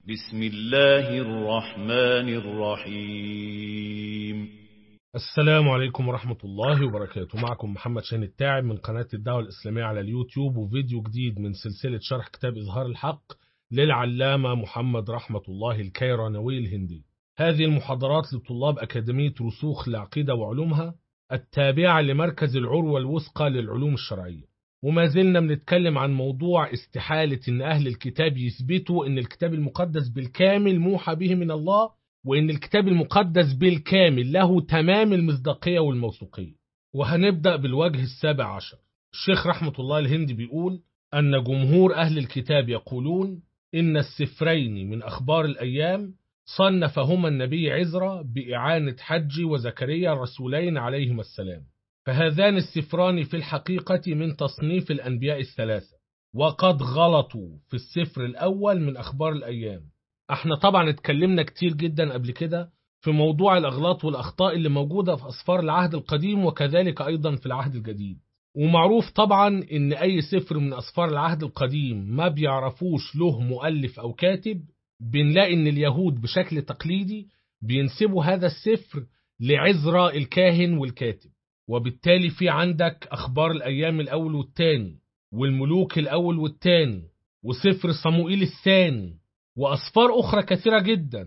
بسم الله الرحمن الرحيم السلام عليكم ورحمة الله وبركاته معكم محمد شاهين التاعب من قناة الدعوة الإسلامية على اليوتيوب وفيديو جديد من سلسلة شرح كتاب إظهار الحق للعلامة محمد رحمة الله الكيرانوي الهندي هذه المحاضرات لطلاب أكاديمية رسوخ العقيدة وعلومها التابعة لمركز العروة الوثقى للعلوم الشرعية وما زلنا بنتكلم عن موضوع استحالة إن أهل الكتاب يثبتوا إن الكتاب المقدس بالكامل موحى به من الله وإن الكتاب المقدس بالكامل له تمام المصداقية والموثوقية وهنبدأ بالوجه السابع عشر الشيخ رحمة الله الهندي بيقول أن جمهور أهل الكتاب يقولون إن السفرين من أخبار الأيام صنفهما النبي عزرا بإعانة حج وزكريا الرسولين عليهما السلام فهذان السفران في الحقيقة من تصنيف الأنبياء الثلاثة وقد غلطوا في السفر الأول من أخبار الأيام احنا طبعا اتكلمنا كتير جدا قبل كده في موضوع الأغلاط والأخطاء اللي موجودة في أسفار العهد القديم وكذلك أيضا في العهد الجديد ومعروف طبعا ان اي سفر من اسفار العهد القديم ما بيعرفوش له مؤلف او كاتب بنلاقي ان اليهود بشكل تقليدي بينسبوا هذا السفر لعزرا الكاهن والكاتب وبالتالي في عندك اخبار الايام الاول والثاني والملوك الاول والثاني وسفر صموئيل الثاني واسفار اخرى كثيره جدا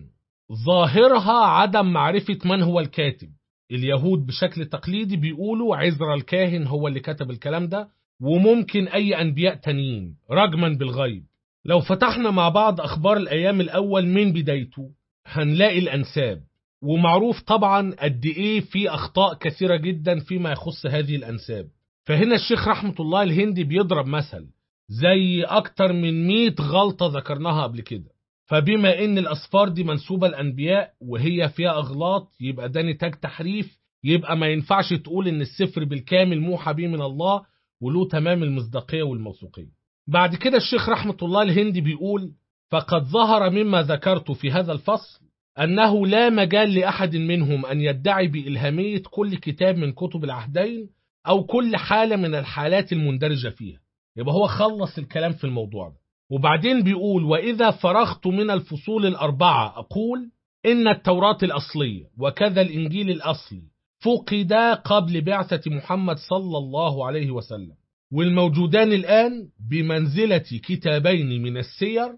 ظاهرها عدم معرفه من هو الكاتب اليهود بشكل تقليدي بيقولوا عزرا الكاهن هو اللي كتب الكلام ده وممكن أي أنبياء تانيين رجما بالغيب لو فتحنا مع بعض أخبار الأيام الأول من بدايته هنلاقي الأنساب ومعروف طبعا قد إيه في أخطاء كثيرة جدا فيما يخص هذه الأنساب فهنا الشيخ رحمة الله الهندي بيضرب مثل زي أكتر من 100 غلطة ذكرناها قبل كده فبما ان الاسفار دي منسوبه لانبياء وهي فيها اغلاط يبقى ده نتاج تحريف يبقى ما ينفعش تقول ان السفر بالكامل موحى به من الله وله تمام المصداقيه والموثوقيه. بعد كده الشيخ رحمه الله الهندي بيقول فقد ظهر مما ذكرت في هذا الفصل انه لا مجال لاحد منهم ان يدعي بالهاميه كل كتاب من كتب العهدين او كل حاله من الحالات المندرجه فيها. يبقى هو خلص الكلام في الموضوع ده. وبعدين بيقول وإذا فرغت من الفصول الأربعة أقول إن التوراة الأصلية وكذا الإنجيل الأصلي فقدا قبل بعثة محمد صلى الله عليه وسلم والموجودان الآن بمنزلة كتابين من السير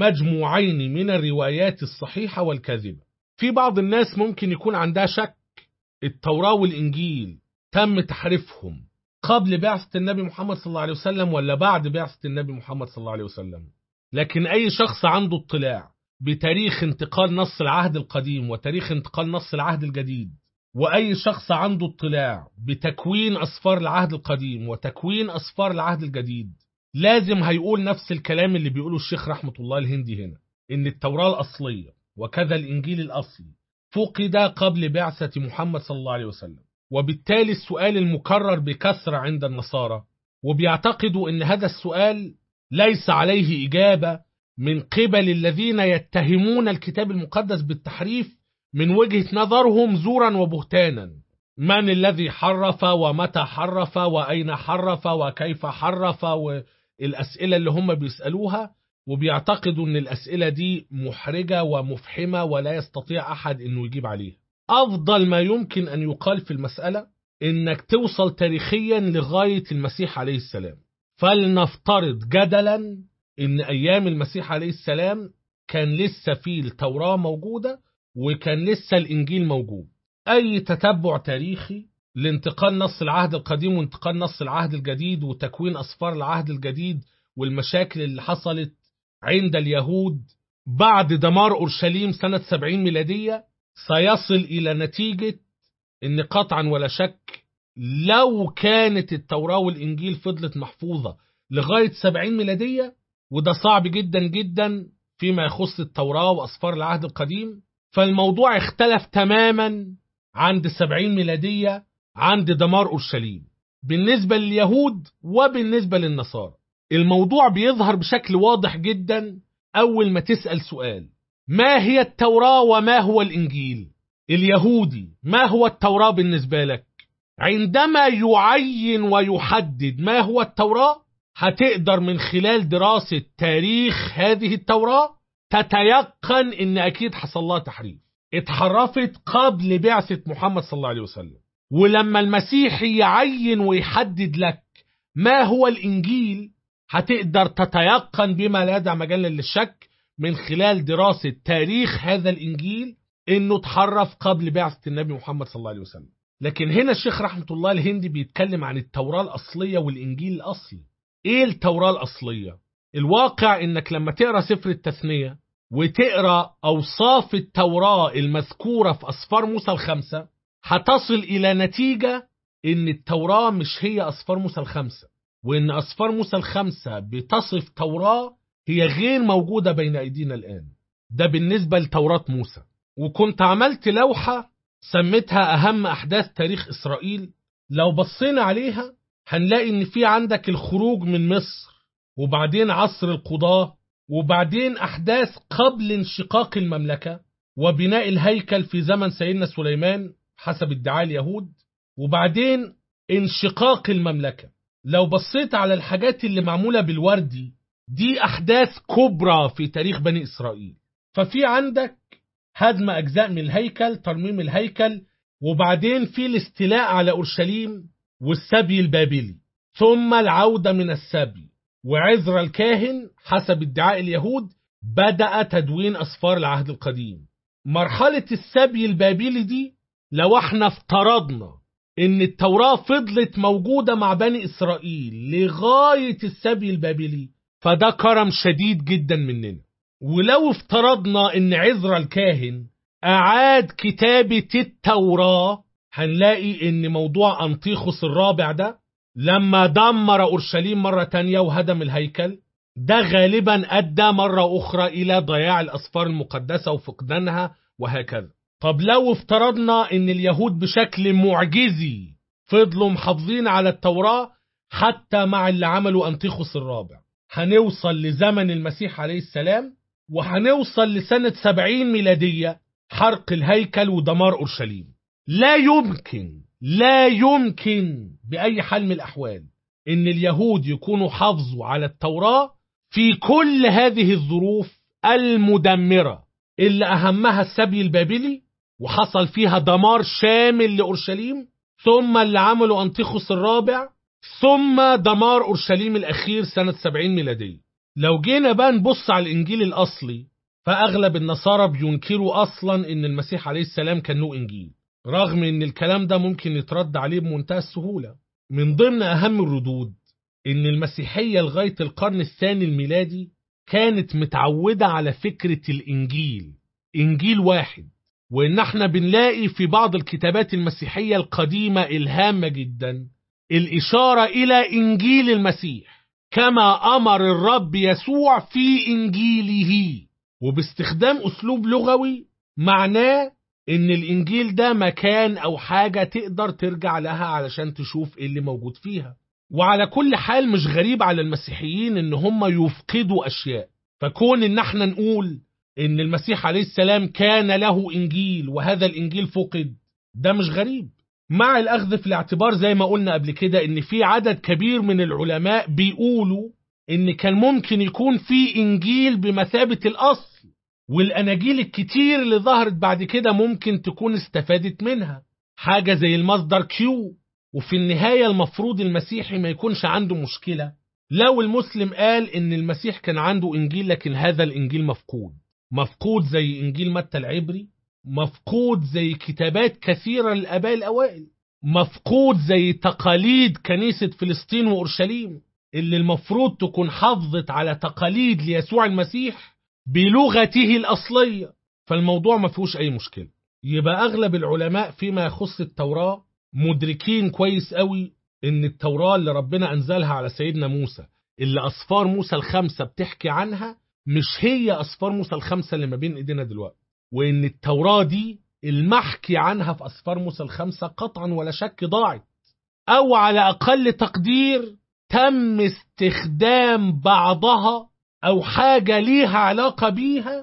مجموعين من الروايات الصحيحة والكاذبة في بعض الناس ممكن يكون عندها شك التوراة والإنجيل تم تحريفهم قبل بعثة النبي محمد صلى الله عليه وسلم ولا بعد بعثة النبي محمد صلى الله عليه وسلم لكن أي شخص عنده اطلاع بتاريخ انتقال نص العهد القديم وتاريخ انتقال نص العهد الجديد وأي شخص عنده اطلاع بتكوين أسفار العهد القديم وتكوين أسفار العهد الجديد لازم هيقول نفس الكلام اللي بيقوله الشيخ رحمة الله الهندي هنا إن التوراة الأصلية وكذا الإنجيل الأصلي فقد قبل بعثة محمد صلى الله عليه وسلم وبالتالي السؤال المكرر بكثرة عند النصارى وبيعتقدوا أن هذا السؤال ليس عليه إجابة من قبل الذين يتهمون الكتاب المقدس بالتحريف من وجهة نظرهم زورا وبهتانا من الذي حرف ومتى حرف وأين حرف وكيف حرف والأسئلة اللي هم بيسألوها وبيعتقدوا أن الأسئلة دي محرجة ومفحمة ولا يستطيع أحد أنه يجيب عليها أفضل ما يمكن أن يقال في المسألة إنك توصل تاريخيا لغاية المسيح عليه السلام فلنفترض جدلا إن أيام المسيح عليه السلام كان لسه في التوراة موجودة وكان لسه الإنجيل موجود أي تتبع تاريخي لانتقال نص العهد القديم وانتقال نص العهد الجديد وتكوين أسفار العهد الجديد والمشاكل اللي حصلت عند اليهود بعد دمار أورشليم سنة 70 ميلادية سيصل إلى نتيجة إن قطعا ولا شك لو كانت التوراة والإنجيل فضلت محفوظة لغاية 70 ميلادية وده صعب جدا جدا فيما يخص التوراة وأسفار العهد القديم فالموضوع اختلف تماما عند 70 ميلادية عند دمار أورشليم بالنسبة لليهود وبالنسبة للنصارى الموضوع بيظهر بشكل واضح جدا أول ما تسأل سؤال ما هي التوراة وما هو الإنجيل اليهودي ما هو التوراة بالنسبة لك عندما يعين ويحدد ما هو التوراة هتقدر من خلال دراسة تاريخ هذه التوراة تتيقن ان اكيد حصل لها تحريف اتحرفت قبل بعثة محمد صلى الله عليه وسلم ولما المسيح يعين ويحدد لك ما هو الانجيل هتقدر تتيقن بما لا يدع مجالا للشك من خلال دراسة تاريخ هذا الانجيل انه اتحرف قبل بعثة النبي محمد صلى الله عليه وسلم لكن هنا الشيخ رحمة الله الهندي بيتكلم عن التوراة الأصلية والإنجيل الأصلي إيه التوراة الأصلية؟ الواقع إنك لما تقرأ سفر التثنية وتقرأ أوصاف التوراة المذكورة في أسفار موسى الخمسة هتصل إلى نتيجة إن التوراة مش هي أسفار موسى الخمسة وإن أسفار موسى الخمسة بتصف توراة هي غير موجودة بين أيدينا الآن ده بالنسبة لتوراة موسى وكنت عملت لوحة سميتها أهم أحداث تاريخ إسرائيل لو بصينا عليها هنلاقي إن في عندك الخروج من مصر وبعدين عصر القضاة وبعدين أحداث قبل انشقاق المملكة وبناء الهيكل في زمن سيدنا سليمان حسب ادعاء اليهود وبعدين انشقاق المملكة لو بصيت على الحاجات اللي معمولة بالوردي دي أحداث كبرى في تاريخ بني إسرائيل ففي عندك هدم أجزاء من الهيكل ترميم الهيكل وبعدين في الاستيلاء على أورشليم والسبي البابلي ثم العودة من السبي وعزر الكاهن حسب ادعاء اليهود بدأ تدوين أسفار العهد القديم مرحلة السبي البابلي دي لو احنا افترضنا ان التوراة فضلت موجودة مع بني إسرائيل لغاية السبي البابلي فده كرم شديد جدا مننا ولو افترضنا ان عزرا الكاهن أعاد كتابة التوراة هنلاقي ان موضوع أنطيخوس الرابع ده لما دمر أورشليم مرة تانية وهدم الهيكل ده غالبا أدى مرة أخرى إلى ضياع الأسفار المقدسة وفقدانها وهكذا طب لو افترضنا ان اليهود بشكل معجزي فضلوا محافظين على التوراة حتى مع اللي عملوا أنطيخوس الرابع هنوصل لزمن المسيح عليه السلام وهنوصل لسنة سبعين ميلادية حرق الهيكل ودمار أورشليم لا يمكن لا يمكن بأي حال من الأحوال إن اليهود يكونوا حافظوا على التوراة في كل هذه الظروف المدمرة اللي أهمها السبي البابلي وحصل فيها دمار شامل لأورشليم ثم اللي عمله أنطيخوس الرابع ثم دمار أورشليم الأخير سنة 70 ميلادية لو جينا بقى نبص على الإنجيل الأصلي فأغلب النصارى بينكروا أصلا إن المسيح عليه السلام كان له إنجيل رغم إن الكلام ده ممكن يترد عليه بمنتهى السهولة من ضمن أهم الردود إن المسيحية لغاية القرن الثاني الميلادي كانت متعودة على فكرة الإنجيل إنجيل واحد وإن احنا بنلاقي في بعض الكتابات المسيحية القديمة الهامة جدا الإشارة إلى إنجيل المسيح كما أمر الرب يسوع في إنجيله وباستخدام أسلوب لغوي معناه إن الإنجيل ده مكان أو حاجة تقدر ترجع لها علشان تشوف إيه اللي موجود فيها وعلى كل حال مش غريب على المسيحيين إن هم يفقدوا أشياء فكون إن احنا نقول إن المسيح عليه السلام كان له إنجيل وهذا الإنجيل فقد ده مش غريب مع الأخذ في الاعتبار زي ما قلنا قبل كده إن في عدد كبير من العلماء بيقولوا إن كان ممكن يكون في إنجيل بمثابة الأصل والأناجيل الكتير اللي ظهرت بعد كده ممكن تكون استفادت منها حاجة زي المصدر كيو وفي النهاية المفروض المسيحي ما يكونش عنده مشكلة لو المسلم قال إن المسيح كان عنده إنجيل لكن هذا الإنجيل مفقود مفقود زي إنجيل متى العبري مفقود زي كتابات كثيرة للآباء الأوائل مفقود زي تقاليد كنيسة فلسطين وأورشليم اللي المفروض تكون حافظت على تقاليد ليسوع المسيح بلغته الأصلية فالموضوع ما فيهوش أي مشكلة يبقى أغلب العلماء فيما يخص التوراة مدركين كويس قوي إن التوراة اللي ربنا أنزلها على سيدنا موسى اللي أصفار موسى الخمسة بتحكي عنها مش هي أصفار موسى الخمسة اللي ما بين إيدينا دلوقتي وإن التوراة دي المحكي عنها في أصفار موسى الخمسة قطعا ولا شك ضاعت أو على أقل تقدير تم استخدام بعضها أو حاجة ليها علاقة بيها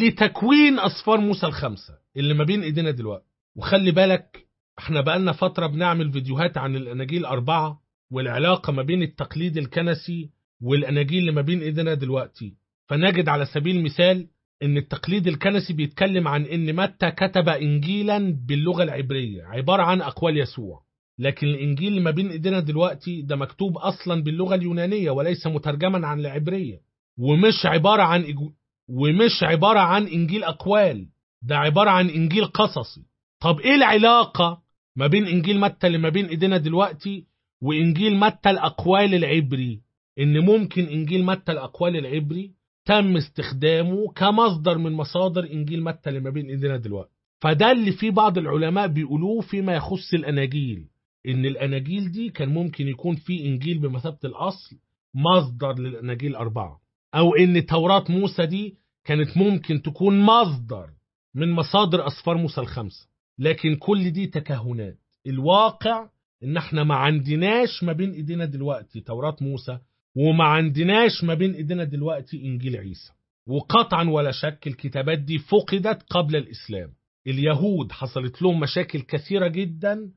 لتكوين أصفار موسى الخمسة اللي ما بين إيدينا دلوقتي وخلي بالك احنا بقالنا فترة بنعمل فيديوهات عن الأناجيل أربعة والعلاقة ما بين التقليد الكنسي والأناجيل اللي ما بين إيدينا دلوقتي فنجد على سبيل المثال ان التقليد الكنسي بيتكلم عن ان متى كتب انجيلا باللغه العبريه عباره عن اقوال يسوع لكن الانجيل اللي ما بين ايدينا دلوقتي ده مكتوب اصلا باللغه اليونانيه وليس مترجما عن العبريه ومش عباره عن إج- ومش عباره عن انجيل اقوال ده عباره عن انجيل قصصي طب ايه العلاقه ما بين انجيل متى اللي ما بين ايدينا دلوقتي وانجيل متى الاقوال العبري ان ممكن انجيل متى الاقوال العبري تم استخدامه كمصدر من مصادر انجيل متى اللي ما بين ايدينا دلوقتي فده اللي في بعض العلماء بيقولوه فيما يخص الاناجيل ان الاناجيل دي كان ممكن يكون في انجيل بمثابه الاصل مصدر للاناجيل الاربعه او ان توراة موسى دي كانت ممكن تكون مصدر من مصادر اسفار موسى الخمسه لكن كل دي تكهنات الواقع ان احنا ما عندناش ما بين ايدينا دلوقتي توراة موسى وما عندناش ما بين ايدينا دلوقتي انجيل عيسى وقطعا ولا شك الكتابات دي فقدت قبل الاسلام اليهود حصلت لهم مشاكل كثيرة جدا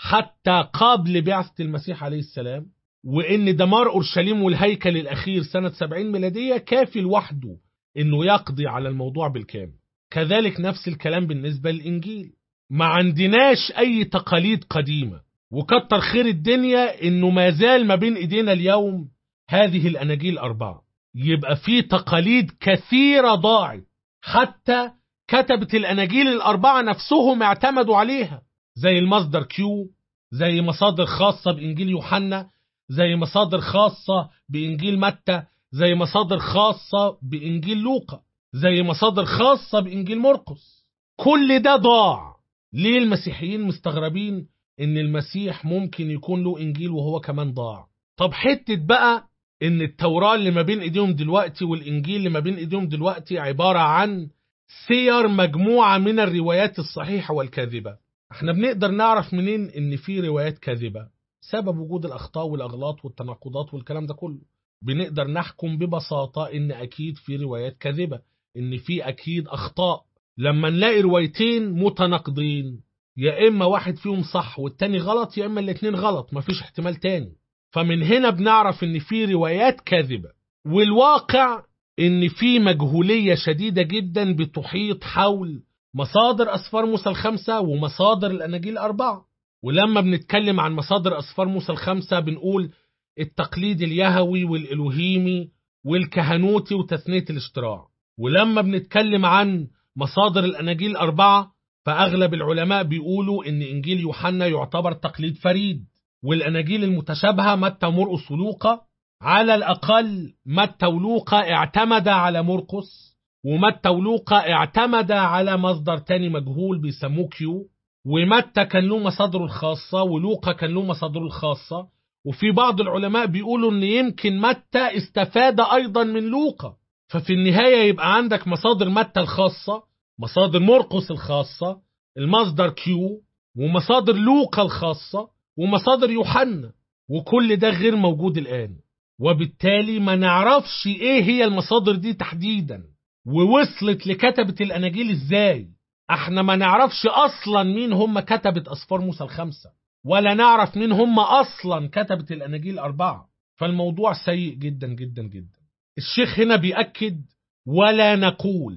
حتى قبل بعثة المسيح عليه السلام وان دمار اورشليم والهيكل الاخير سنة 70 ميلادية كافي لوحده انه يقضي على الموضوع بالكامل كذلك نفس الكلام بالنسبة للانجيل ما عندناش اي تقاليد قديمة وكتر خير الدنيا انه ما زال ما بين ايدينا اليوم هذه الاناجيل الاربعة يبقى في تقاليد كثيرة ضاعت حتى كتبة الاناجيل الاربعة نفسهم اعتمدوا عليها زي المصدر كيو زي مصادر خاصة بانجيل يوحنا زي مصادر خاصة بانجيل متى زي مصادر خاصة بانجيل لوقا زي مصادر خاصة بانجيل مرقس كل ده ضاع ليه المسيحيين مستغربين ان المسيح ممكن يكون له انجيل وهو كمان ضاع طب حتة بقى ان التوراة اللي ما بين ايديهم دلوقتي والانجيل اللي ما بين ايديهم دلوقتي عبارة عن سير مجموعة من الروايات الصحيحة والكاذبة احنا بنقدر نعرف منين ان في روايات كاذبة سبب وجود الاخطاء والاغلاط والتناقضات والكلام ده كله بنقدر نحكم ببساطة ان اكيد في روايات كاذبة ان في اكيد اخطاء لما نلاقي روايتين متناقضين يا اما واحد فيهم صح والتاني غلط يا اما الاتنين غلط مفيش احتمال تاني فمن هنا بنعرف ان في روايات كاذبة والواقع ان في مجهولية شديدة جدا بتحيط حول مصادر اسفار موسى الخمسة ومصادر الاناجيل الاربعة ولما بنتكلم عن مصادر اسفار موسى الخمسة بنقول التقليد اليهوي والالوهيمي والكهنوتي وتثنية الاشتراع ولما بنتكلم عن مصادر الاناجيل الاربعة فاغلب العلماء بيقولوا ان انجيل يوحنا يعتبر تقليد فريد والاناجيل المتشابهة متى ومرقس ولوقا على الاقل متى ولوقا اعتمد على مرقس ومتى ولوقا اعتمد على مصدر تاني مجهول بيسموه كيو ومتى كان له مصادره الخاصة ولوقا كان له مصادره الخاصة وفي بعض العلماء بيقولوا ان يمكن متى استفاد ايضا من لوقا ففي النهاية يبقى عندك مصادر متى الخاصة مصادر مرقس الخاصة المصدر كيو ومصادر لوقا الخاصة ومصادر يوحنا وكل ده غير موجود الآن وبالتالي ما نعرفش ايه هي المصادر دي تحديدا ووصلت لكتبة الأناجيل ازاي احنا ما نعرفش اصلا مين هم كتبة اسفار موسى الخمسة ولا نعرف مين هم اصلا كتبة الاناجيل الاربعة فالموضوع سيء جدا جدا جدا الشيخ هنا بيأكد ولا نقول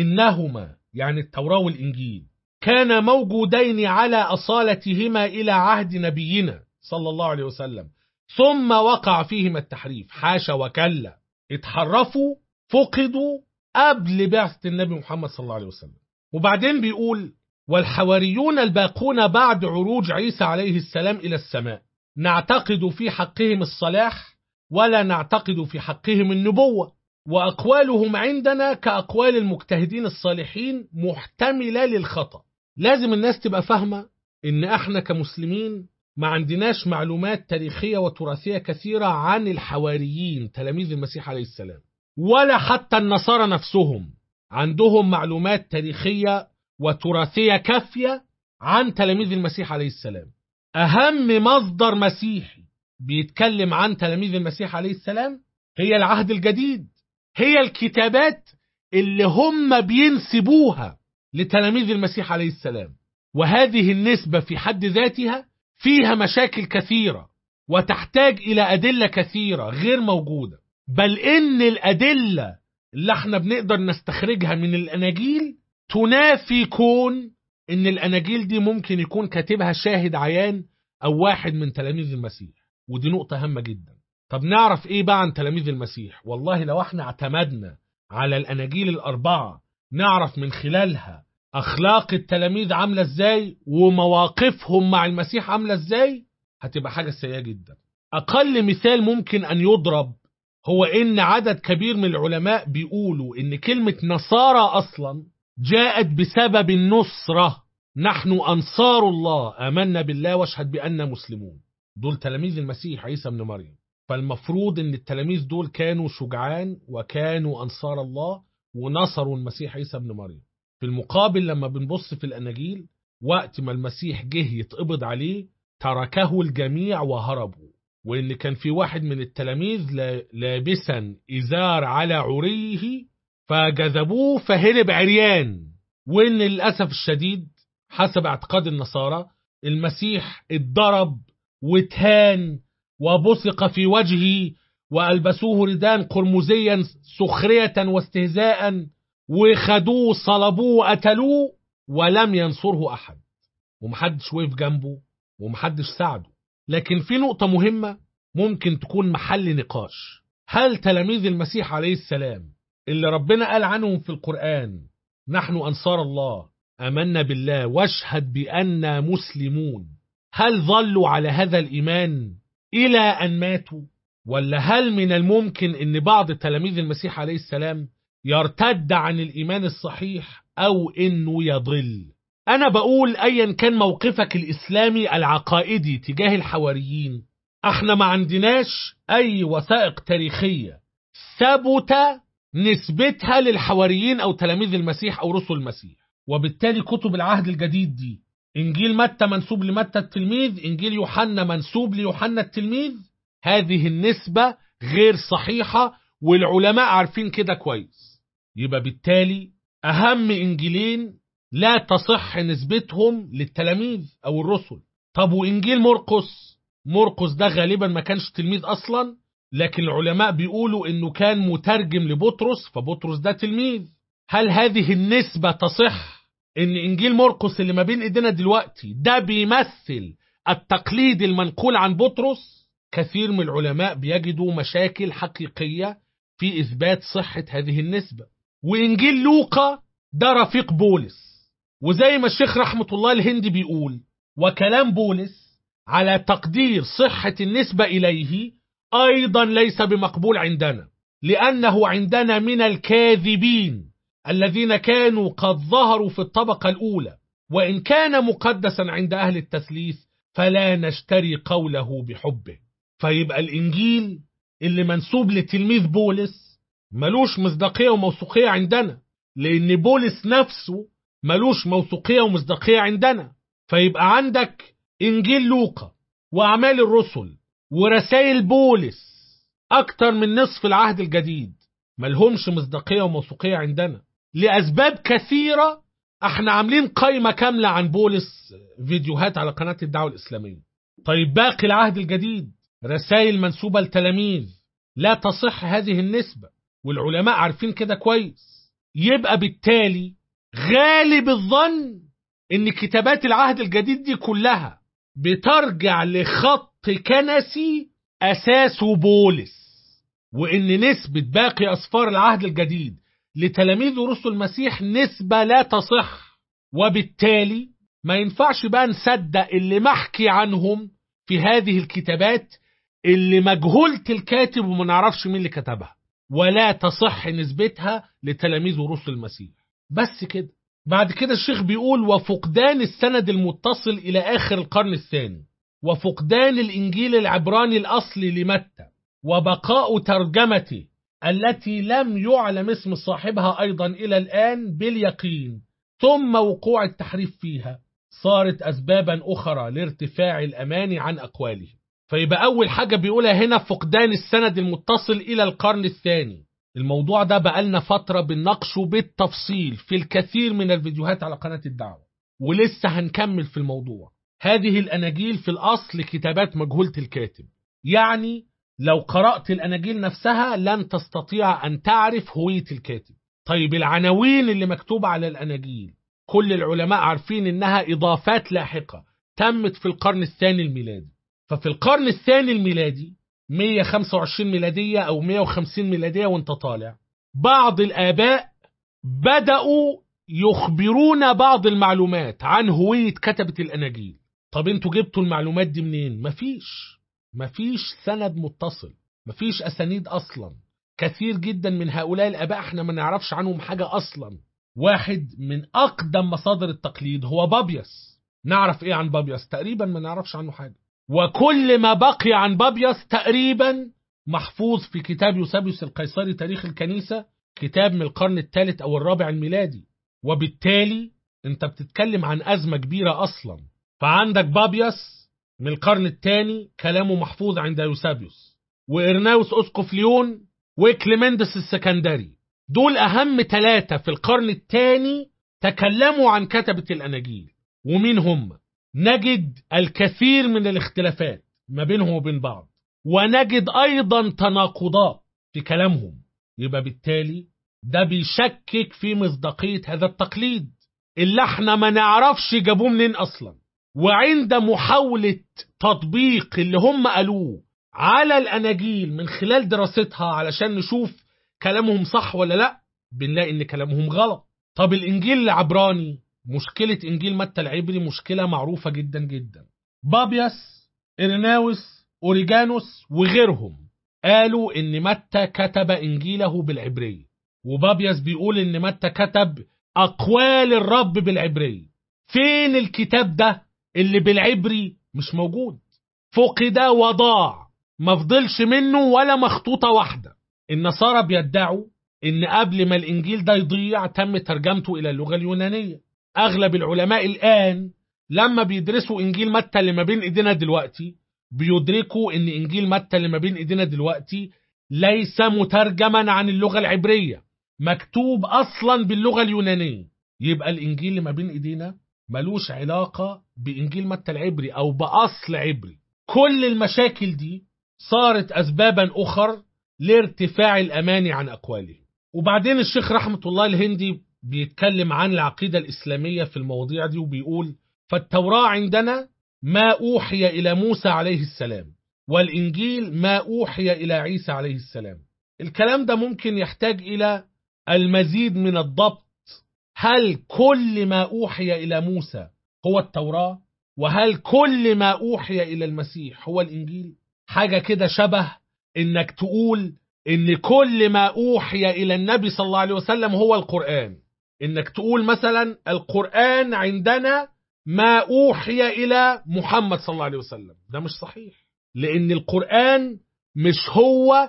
انهما يعني التوراة والانجيل كان موجودين على اصالتهما الى عهد نبينا صلى الله عليه وسلم ثم وقع فيهما التحريف حاشا وكلا اتحرفوا فقدوا قبل بعثة النبي محمد صلى الله عليه وسلم وبعدين بيقول والحواريون الباقون بعد عروج عيسى عليه السلام إلى السماء نعتقد في حقهم الصلاح ولا نعتقد في حقهم النبوة وأقوالهم عندنا كأقوال المجتهدين الصالحين محتملة للخطأ لازم الناس تبقى فاهمة إن إحنا كمسلمين ما عندناش معلومات تاريخية وتراثية كثيرة عن الحواريين تلاميذ المسيح عليه السلام ولا حتى النصارى نفسهم عندهم معلومات تاريخية وتراثية كافية عن تلاميذ المسيح عليه السلام أهم مصدر مسيحي بيتكلم عن تلاميذ المسيح عليه السلام هي العهد الجديد هي الكتابات اللي هم بينسبوها لتلاميذ المسيح عليه السلام وهذه النسبة في حد ذاتها فيها مشاكل كثيرة وتحتاج إلى أدلة كثيرة غير موجودة بل إن الأدلة اللي احنا بنقدر نستخرجها من الأناجيل تنافي كون إن الأناجيل دي ممكن يكون كاتبها شاهد عيان أو واحد من تلاميذ المسيح ودي نقطة هامة جدا طب نعرف إيه بقى عن تلاميذ المسيح والله لو احنا اعتمدنا على الأناجيل الأربعة نعرف من خلالها أخلاق التلاميذ عاملة إزاي ومواقفهم مع المسيح عاملة إزاي هتبقى حاجة سيئة جدا أقل مثال ممكن أن يضرب هو إن عدد كبير من العلماء بيقولوا إن كلمة نصارى أصلا جاءت بسبب النصرة نحن أنصار الله آمنا بالله واشهد بأننا مسلمون دول تلاميذ المسيح عيسى بن مريم فالمفروض إن التلاميذ دول كانوا شجعان وكانوا أنصار الله ونصروا المسيح عيسى بن مريم في المقابل لما بنبص في الأناجيل وقت ما المسيح جه يتقبض عليه تركه الجميع وهربوا وإن كان في واحد من التلاميذ لابسا إزار على عريه فجذبوه فهرب عريان وإن للأسف الشديد حسب اعتقاد النصارى المسيح اتضرب واتهان وبصق في وجهه وألبسوه ردان قرمزيا سخرية واستهزاء وخدوه صلبوه وقتلوه ولم ينصره أحد ومحدش وقف جنبه ومحدش ساعده لكن في نقطة مهمة ممكن تكون محل نقاش هل تلاميذ المسيح عليه السلام اللي ربنا قال عنهم في القرآن نحن أنصار الله آمنا بالله واشهد بأننا مسلمون هل ظلوا على هذا الإيمان إلى أن ماتوا ولا هل من الممكن أن بعض تلاميذ المسيح عليه السلام يرتد عن الإيمان الصحيح أو أنه يضل أنا بقول أيا كان موقفك الإسلامي العقائدي تجاه الحواريين احنا ما عندناش أي وثائق تاريخية ثبت نسبتها للحواريين أو تلاميذ المسيح أو رسل المسيح وبالتالي كتب العهد الجديد دي إنجيل متى منسوب لمتى التلميذ إنجيل يوحنا منسوب ليوحنا التلميذ هذه النسبة غير صحيحة والعلماء عارفين كده كويس يبقى بالتالي أهم إنجيلين لا تصح نسبتهم للتلاميذ أو الرسل طب وإنجيل مرقس مرقس ده غالبا ما كانش تلميذ أصلا لكن العلماء بيقولوا إنه كان مترجم لبطرس فبطرس ده تلميذ هل هذه النسبة تصح إن إنجيل مرقس اللي ما بين إيدينا دلوقتي ده بيمثل التقليد المنقول عن بطرس كثير من العلماء بيجدوا مشاكل حقيقية في إثبات صحة هذه النسبة وإنجيل لوقا ده رفيق بولس وزي ما الشيخ رحمة الله الهندي بيقول وكلام بولس على تقدير صحة النسبة إليه أيضا ليس بمقبول عندنا لأنه عندنا من الكاذبين الذين كانوا قد ظهروا في الطبقة الأولى وإن كان مقدسا عند أهل التثليث فلا نشتري قوله بحبه فيبقى الإنجيل اللي منسوب لتلميذ بولس ملوش مصداقية وموثوقية عندنا لأن بولس نفسه ملوش موثوقية ومصداقية عندنا فيبقى عندك إنجيل لوقا وأعمال الرسل ورسائل بولس أكتر من نصف العهد الجديد ملهمش مصداقية وموثوقية عندنا لأسباب كثيرة احنا عاملين قائمة كاملة عن بولس فيديوهات على قناة الدعوة الإسلامية طيب باقي العهد الجديد رسائل منسوبة لتلاميذ لا تصح هذه النسبة والعلماء عارفين كده كويس يبقى بالتالي غالب الظن ان كتابات العهد الجديد دي كلها بترجع لخط كنسي اساسه بولس وان نسبة باقي اسفار العهد الجديد لتلاميذ ورسل المسيح نسبة لا تصح وبالتالي ما ينفعش بقى نصدق اللي محكي عنهم في هذه الكتابات اللي مجهولة الكاتب وما نعرفش مين اللي كتبها ولا تصح نسبتها لتلاميذ ورسل المسيح بس كده بعد كده الشيخ بيقول وفقدان السند المتصل إلى آخر القرن الثاني وفقدان الإنجيل العبراني الأصلي لمتى وبقاء ترجمته التي لم يعلم اسم صاحبها أيضا إلى الآن باليقين ثم وقوع التحريف فيها صارت أسبابا أخرى لارتفاع الأمان عن أقواله فيبقى أول حاجة بيقولها هنا فقدان السند المتصل إلى القرن الثاني الموضوع ده بقالنا فترة بنناقشه بالتفصيل في الكثير من الفيديوهات على قناة الدعوة ولسه هنكمل في الموضوع هذه الأناجيل في الأصل كتابات مجهولة الكاتب يعني لو قرأت الأناجيل نفسها لن تستطيع أن تعرف هوية الكاتب طيب العناوين اللي مكتوبة على الأناجيل كل العلماء عارفين إنها إضافات لاحقة تمت في القرن الثاني الميلادي ففي القرن الثاني الميلادي 125 ميلادية أو 150 ميلادية وانت طالع بعض الآباء بدأوا يخبرون بعض المعلومات عن هوية كتبة الأناجيل طب انتوا جبتوا المعلومات دي منين؟ مفيش مفيش سند متصل مفيش أسانيد أصلا كثير جدا من هؤلاء الآباء احنا ما نعرفش عنهم حاجة أصلا واحد من أقدم مصادر التقليد هو بابيس نعرف إيه عن بابيس تقريبا ما نعرفش عنه حاجة وكل ما بقي عن بابيس تقريبا محفوظ في كتاب يوسابيوس القيصري تاريخ الكنيسة كتاب من القرن الثالث أو الرابع الميلادي وبالتالي انت بتتكلم عن أزمة كبيرة أصلا فعندك بابيس من القرن الثاني كلامه محفوظ عند يوسابيوس وإرناوس أسقف ليون وكليمندس السكندري دول أهم ثلاثة في القرن الثاني تكلموا عن كتبة الأناجيل ومين هم؟ نجد الكثير من الاختلافات ما بينهم وبين بعض ونجد أيضا تناقضات في كلامهم يبقى بالتالي ده بيشكك في مصداقية هذا التقليد اللي احنا ما نعرفش جابوه منين أصلا وعند محاولة تطبيق اللي هم قالوه على الأناجيل من خلال دراستها علشان نشوف كلامهم صح ولا لا بنلاقي ان كلامهم غلط طب الإنجيل العبراني مشكلة إنجيل متى العبري مشكلة معروفة جدا جدا بابيس إرناوس أوريجانوس وغيرهم قالوا إن متى كتب إنجيله بالعبري وبابيس بيقول إن متى كتب أقوال الرب بالعبري فين الكتاب ده اللي بالعبري مش موجود فقد وضاع ما فضلش منه ولا مخطوطة واحدة النصارى بيدعوا إن قبل ما الإنجيل ده يضيع تم ترجمته إلى اللغة اليونانية أغلب العلماء الآن لما بيدرسوا إنجيل متى اللي ما بين إيدينا دلوقتي بيدركوا إن إنجيل متى اللي ما بين إيدينا دلوقتي ليس مترجما عن اللغة العبرية مكتوب أصلا باللغة اليونانية يبقى الإنجيل اللي ما بين إيدينا ملوش علاقة بإنجيل متى العبري أو بأصل عبري كل المشاكل دي صارت أسبابا أخر لارتفاع الأمان عن أقواله وبعدين الشيخ رحمة الله الهندي بيتكلم عن العقيدة الإسلامية في المواضيع دي وبيقول فالتوراة عندنا ما أوحي إلى موسى عليه السلام والإنجيل ما أوحي إلى عيسى عليه السلام الكلام ده ممكن يحتاج إلى المزيد من الضبط هل كل ما أوحي إلى موسى هو التوراة وهل كل ما أوحي إلى المسيح هو الإنجيل حاجة كده شبه إنك تقول إن كل ما أوحي إلى النبي صلى الله عليه وسلم هو القرآن إنك تقول مثلا القرآن عندنا ما أوحي إلى محمد صلى الله عليه وسلم ده مش صحيح لأن القرآن مش هو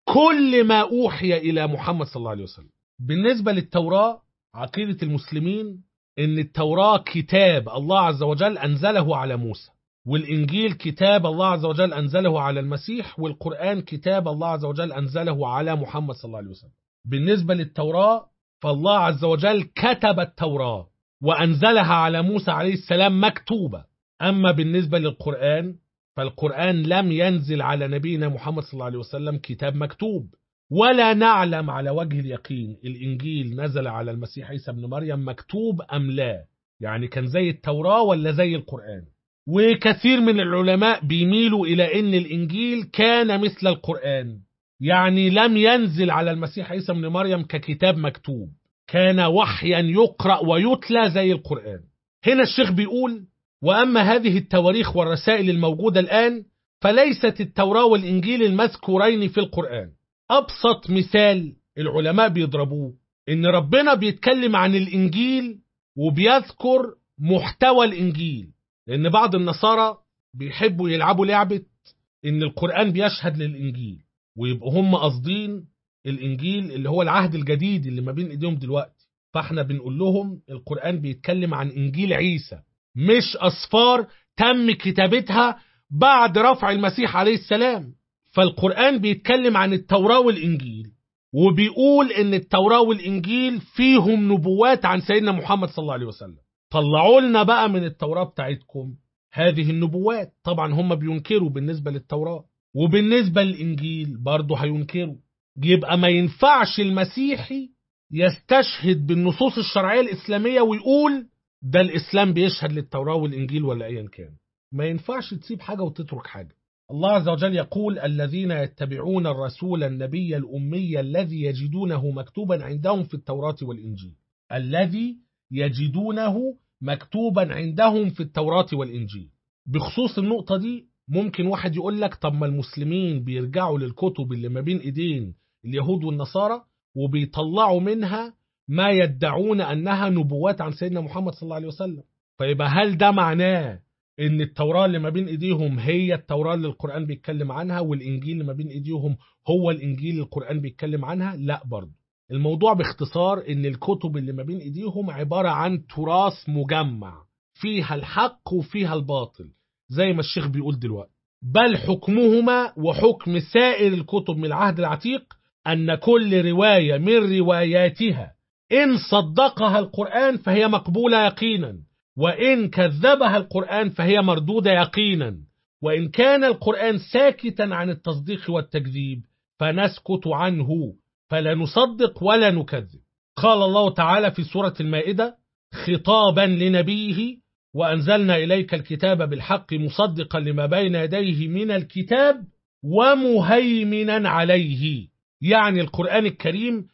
كل ما أوحي إلى محمد صلى الله عليه وسلم بالنسبة للتوراة عقيدة المسلمين إن التوراة كتاب الله عز وجل أنزله على موسى والإنجيل كتاب الله عز وجل أنزله على المسيح والقرآن كتاب الله عز وجل أنزله على محمد صلى الله عليه وسلم بالنسبة للتوراة فالله عز وجل كتب التوراة وأنزلها على موسى عليه السلام مكتوبة أما بالنسبة للقرآن فالقرآن لم ينزل على نبينا محمد صلى الله عليه وسلم كتاب مكتوب ولا نعلم على وجه اليقين الإنجيل نزل على المسيح عيسى ابن مريم مكتوب أم لا يعني كان زي التوراة ولا زي القرآن وكثير من العلماء بيميلوا إلى أن الإنجيل كان مثل القرآن يعني لم ينزل على المسيح عيسى ابن مريم ككتاب مكتوب كان وحيا يقرأ ويتلى زي القرآن هنا الشيخ بيقول وأما هذه التواريخ والرسائل الموجودة الآن فليست التوراة والإنجيل المذكورين في القرآن أبسط مثال العلماء بيضربوه إن ربنا بيتكلم عن الإنجيل وبيذكر محتوى الإنجيل لأن بعض النصارى بيحبوا يلعبوا لعبة إن القرآن بيشهد للإنجيل ويبقوا هم قاصدين الإنجيل اللي هو العهد الجديد اللي ما بين إيديهم دلوقتي فاحنا بنقول لهم القرآن بيتكلم عن إنجيل عيسى مش أصفار تم كتابتها بعد رفع المسيح عليه السلام فالقرآن بيتكلم عن التوراة والإنجيل وبيقول إن التوراة والإنجيل فيهم نبوات عن سيدنا محمد صلى الله عليه وسلم طلعوا لنا بقى من التوراة بتاعتكم هذه النبوات طبعا هم بينكروا بالنسبة للتوراة وبالنسبة للإنجيل برضه هينكروا يبقى ما ينفعش المسيحي يستشهد بالنصوص الشرعية الإسلامية ويقول ده الإسلام بيشهد للتوراة والإنجيل ولا أيا كان ما ينفعش تسيب حاجة وتترك حاجة الله عز وجل يقول الذين يتبعون الرسول النبي الأمي الذي يجدونه مكتوبا عندهم في التوراة والإنجيل الذي يجدونه مكتوبا عندهم في التوراة والإنجيل بخصوص النقطة دي ممكن واحد يقول لك طب ما المسلمين بيرجعوا للكتب اللي ما بين ايدين اليهود والنصارى وبيطلعوا منها ما يدعون انها نبوات عن سيدنا محمد صلى الله عليه وسلم فيبقى هل ده معناه ان التوراة اللي ما بين ايديهم هي التوراة اللي القرآن بيتكلم عنها والانجيل اللي ما بين ايديهم هو الانجيل اللي القرآن بيتكلم عنها لا برضه الموضوع باختصار ان الكتب اللي ما بين ايديهم عبارة عن تراث مجمع فيها الحق وفيها الباطل زي ما الشيخ بيقول دلوقتي بل حكمهما وحكم سائر الكتب من العهد العتيق أن كل رواية من رواياتها إن صدقها القرآن فهي مقبولة يقينا وإن كذبها القرآن فهي مردودة يقينا وإن كان القرآن ساكتا عن التصديق والتكذيب فنسكت عنه فلا نصدق ولا نكذب قال الله تعالى في سورة المائدة خطابا لنبيه وأنزلنا إليك الكتاب بالحق مصدقا لما بين يديه من الكتاب ومهيمنا عليه يعني القرآن الكريم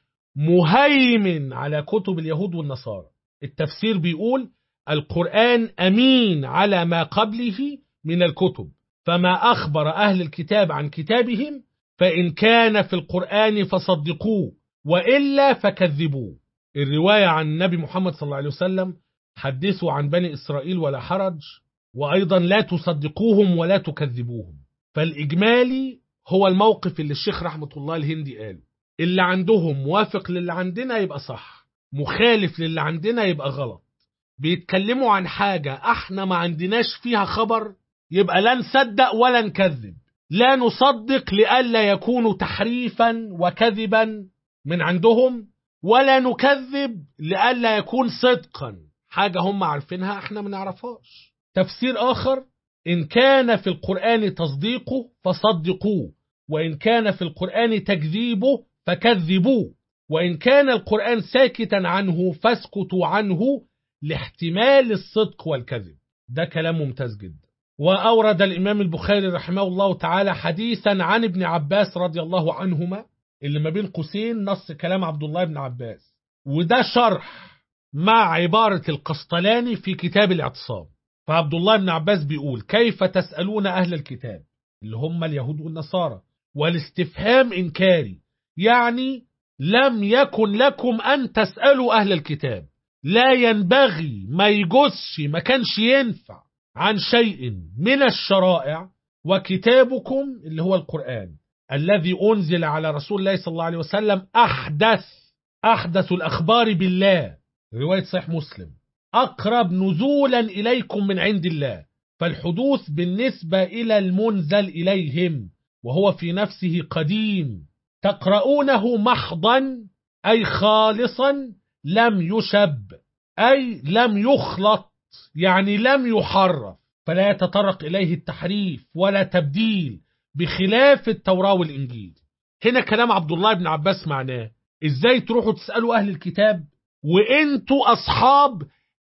مهيمن على كتب اليهود والنصارى التفسير بيقول القرآن أمين على ما قبله من الكتب فما أخبر أهل الكتاب عن كتابهم فإن كان في القرآن فصدقوه وإلا فكذبوه الرواية عن النبي محمد صلى الله عليه وسلم حدثوا عن بني إسرائيل ولا حرج وأيضا لا تصدقوهم ولا تكذبوهم فالإجمالي هو الموقف اللي الشيخ رحمة الله الهندي قاله اللي عندهم موافق للي عندنا يبقى صح مخالف للي عندنا يبقى غلط بيتكلموا عن حاجة احنا ما عندناش فيها خبر يبقى لا نصدق ولا نكذب لا نصدق لئلا يكون تحريفا وكذبا من عندهم ولا نكذب لئلا يكون صدقا حاجة هم عارفينها احنا ما نعرفهاش تفسير آخر إن كان في القرآن تصديقه فصدقوه وإن كان في القرآن تكذيبه فكذبوه وإن كان القرآن ساكتا عنه فاسكتوا عنه لاحتمال الصدق والكذب ده كلام ممتاز جدا وأورد الإمام البخاري رحمه الله تعالى حديثا عن ابن عباس رضي الله عنهما اللي ما بين قوسين نص كلام عبد الله بن عباس وده شرح مع عبارة القسطلاني في كتاب الاعتصام فعبد الله بن عباس بيقول كيف تسألون أهل الكتاب اللي هم اليهود والنصارى والاستفهام إنكاري يعني لم يكن لكم أن تسألوا أهل الكتاب لا ينبغي ما يجوزش ما كانش ينفع عن شيء من الشرائع وكتابكم اللي هو القرآن الذي أنزل على رسول الله صلى الله عليه وسلم أحدث أحدث الأخبار بالله رواية صحيح مسلم أقرب نزولا إليكم من عند الله فالحدوث بالنسبة إلى المنزل إليهم وهو في نفسه قديم تقرؤونه محضا أي خالصا لم يشب أي لم يخلط يعني لم يحرف فلا يتطرق إليه التحريف ولا تبديل بخلاف التوراة والإنجيل هنا كلام عبد الله بن عباس معناه إزاي تروحوا تسألوا أهل الكتاب وإنتوا أصحاب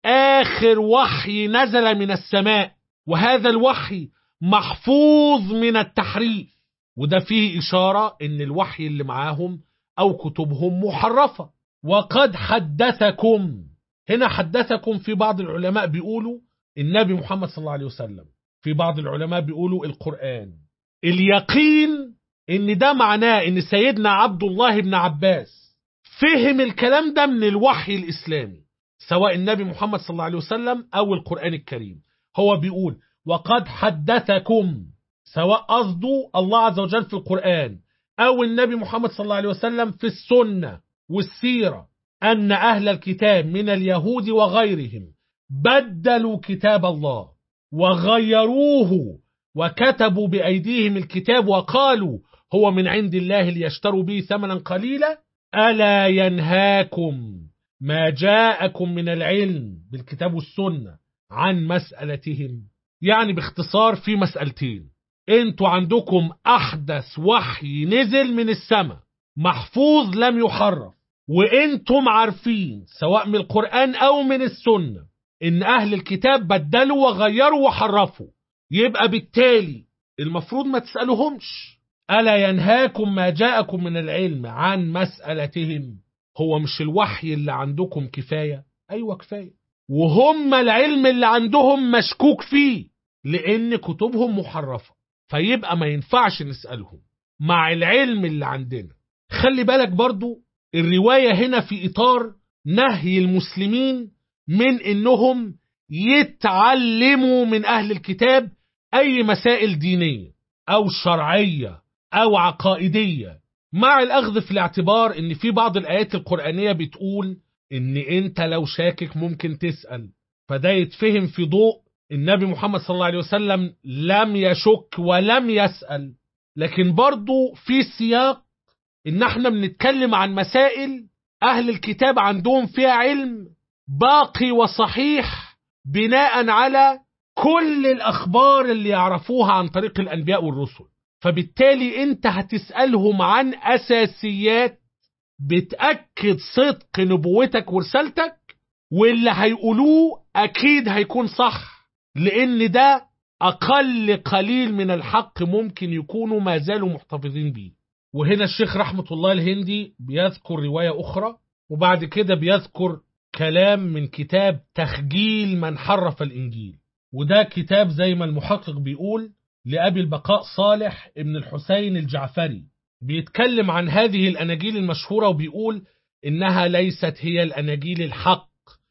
آخر وحي نزل من السماء وهذا الوحي محفوظ من التحريف وده فيه إشارة إن الوحي اللي معاهم أو كتبهم محرفة وقد حدثكم هنا حدثكم في بعض العلماء بيقولوا النبي محمد صلى الله عليه وسلم في بعض العلماء بيقولوا القرآن اليقين ان ده معناه ان سيدنا عبد الله بن عباس فهم الكلام ده من الوحي الإسلامي سواء النبي محمد صلى الله عليه وسلم أو القرآن الكريم هو بيقول وقد حدثكم سواء قصده الله عز وجل في القرآن أو النبي محمد صلى الله عليه وسلم في السنة والسيرة أن أهل الكتاب من اليهود وغيرهم بدلوا كتاب الله وغيروه وكتبوا بأيديهم الكتاب وقالوا هو من عند الله ليشتروا به ثمنا قليلا ألا ينهاكم ما جاءكم من العلم بالكتاب والسنة عن مسألتهم يعني باختصار في مسألتين انتوا عندكم احدث وحي نزل من السماء محفوظ لم يحرف وانتم عارفين سواء من القرآن او من السنة ان اهل الكتاب بدلوا وغيروا وحرفوا يبقى بالتالي المفروض ما تسألوهمش ألا ينهاكم ما جاءكم من العلم عن مسألتهم هو مش الوحي اللي عندكم كفاية أيوة كفاية وهم العلم اللي عندهم مشكوك فيه لأن كتبهم محرفة فيبقى ما ينفعش نسألهم مع العلم اللي عندنا خلي بالك برضو الرواية هنا في إطار نهي المسلمين من إنهم يتعلموا من أهل الكتاب أي مسائل دينية أو شرعية أو عقائدية مع الأخذ في الاعتبار إن في بعض الآيات القرآنية بتقول إن أنت لو شاكك ممكن تسأل فده يتفهم في ضوء النبي محمد صلى الله عليه وسلم لم يشك ولم يسأل لكن برضو في سياق إن احنا بنتكلم عن مسائل أهل الكتاب عندهم فيها علم باقي وصحيح بناء على كل الأخبار اللي يعرفوها عن طريق الأنبياء والرسل فبالتالي أنت هتسألهم عن أساسيات بتأكد صدق نبوتك ورسالتك واللي هيقولوه أكيد هيكون صح لأن ده أقل قليل من الحق ممكن يكونوا ما زالوا محتفظين بيه وهنا الشيخ رحمة الله الهندي بيذكر رواية أخرى وبعد كده بيذكر كلام من كتاب تخجيل من حرف الإنجيل وده كتاب زي ما المحقق بيقول لأبي البقاء صالح ابن الحسين الجعفري بيتكلم عن هذه الأناجيل المشهورة وبيقول إنها ليست هي الأناجيل الحق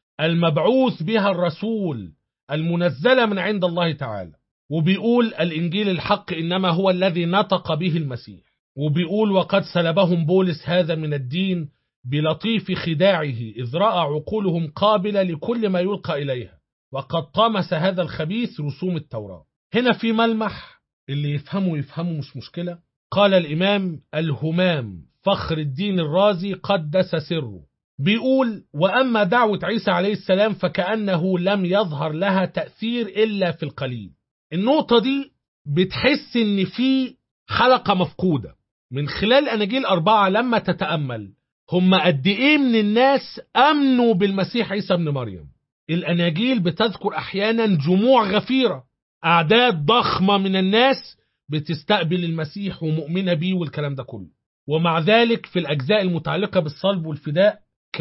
المبعوث بها الرسول المنزلة من عند الله تعالى وبيقول الإنجيل الحق إنما هو الذي نطق به المسيح وبيقول وقد سلبهم بولس هذا من الدين بلطيف خداعه إذ رأى عقولهم قابلة لكل ما يلقى إليها وقد طمس هذا الخبيث رسوم التوراة هنا في ملمح اللي يفهمه يفهمه مش مشكلة قال الإمام الهمام فخر الدين الرازي قدس سره بيقول وأما دعوة عيسى عليه السلام فكأنه لم يظهر لها تأثير إلا في القليل النقطة دي بتحس إن في حلقة مفقودة من خلال أناجيل أربعة لما تتأمل هم قد إيه من الناس أمنوا بالمسيح عيسى ابن مريم الأناجيل بتذكر أحيانا جموع غفيرة أعداد ضخمة من الناس بتستقبل المسيح ومؤمنة بيه والكلام ده كله ومع ذلك في الأجزاء المتعلقة بالصلب والفداء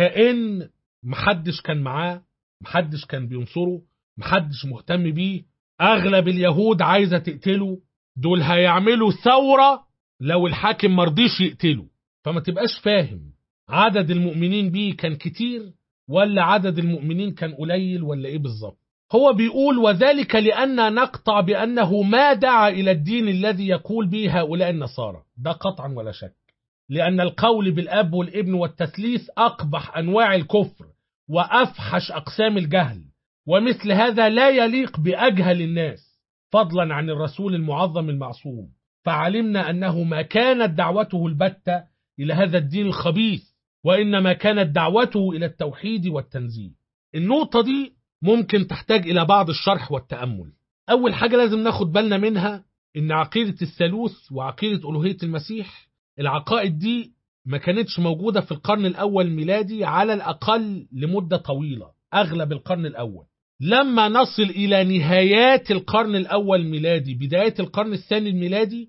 كأن محدش كان معاه محدش كان بينصره محدش مهتم بيه أغلب اليهود عايزة تقتله دول هيعملوا ثورة لو الحاكم مرضيش يقتله فما تبقاش فاهم عدد المؤمنين بيه كان كتير ولا عدد المؤمنين كان قليل ولا ايه بالظبط هو بيقول وذلك لأن نقطع بأنه ما دعا إلى الدين الذي يقول به هؤلاء النصارى ده قطعا ولا شك لأن القول بالأب والابن والتثليث أقبح أنواع الكفر وأفحش أقسام الجهل ومثل هذا لا يليق بأجهل الناس فضلا عن الرسول المعظم المعصوم فعلمنا أنه ما كانت دعوته البتة إلى هذا الدين الخبيث وإنما كانت دعوته إلى التوحيد والتنزيه النقطة دي ممكن تحتاج إلى بعض الشرح والتأمل أول حاجة لازم ناخد بالنا منها إن عقيدة الثالوث وعقيدة ألوهية المسيح العقائد دي ما كانتش موجودة في القرن الأول الميلادي على الأقل لمدة طويلة أغلب القرن الأول لما نصل إلى نهايات القرن الأول الميلادي بداية القرن الثاني الميلادي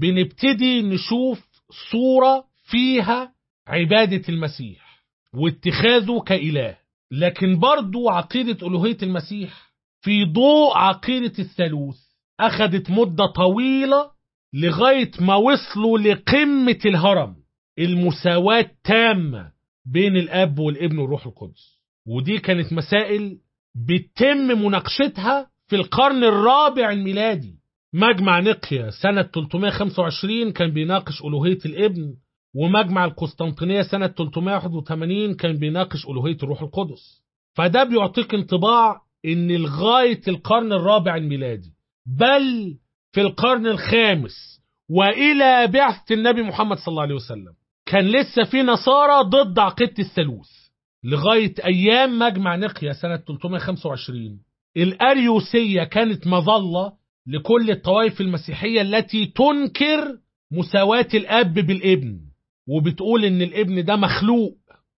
بنبتدي نشوف صورة فيها عبادة المسيح واتخاذه كإله لكن برضو عقيدة ألوهية المسيح في ضوء عقيدة الثالوث أخذت مدة طويلة لغاية ما وصلوا لقمة الهرم المساواة التامة بين الأب والابن والروح القدس ودي كانت مسائل بتم مناقشتها في القرن الرابع الميلادي مجمع نقيا سنة 325 كان بيناقش ألوهية الابن ومجمع القسطنطينية سنة 381 كان بيناقش ألوهية الروح القدس فده بيعطيك انطباع ان لغاية القرن الرابع الميلادي بل في القرن الخامس وإلى بعثة النبي محمد صلى الله عليه وسلم كان لسه في نصارى ضد عقيدة الثالوث لغاية أيام مجمع نقيا سنة 325 الأريوسية كانت مظلة لكل الطوائف المسيحية التي تنكر مساواة الأب بالابن وبتقول إن الابن ده مخلوق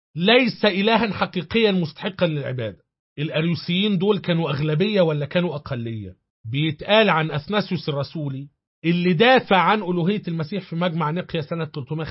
ليس إلها حقيقيا مستحقا للعبادة الأريوسيين دول كانوا أغلبية ولا كانوا أقلية بيتقال عن أثناسيوس الرسولي اللي دافع عن ألوهية المسيح في مجمع نقيا سنة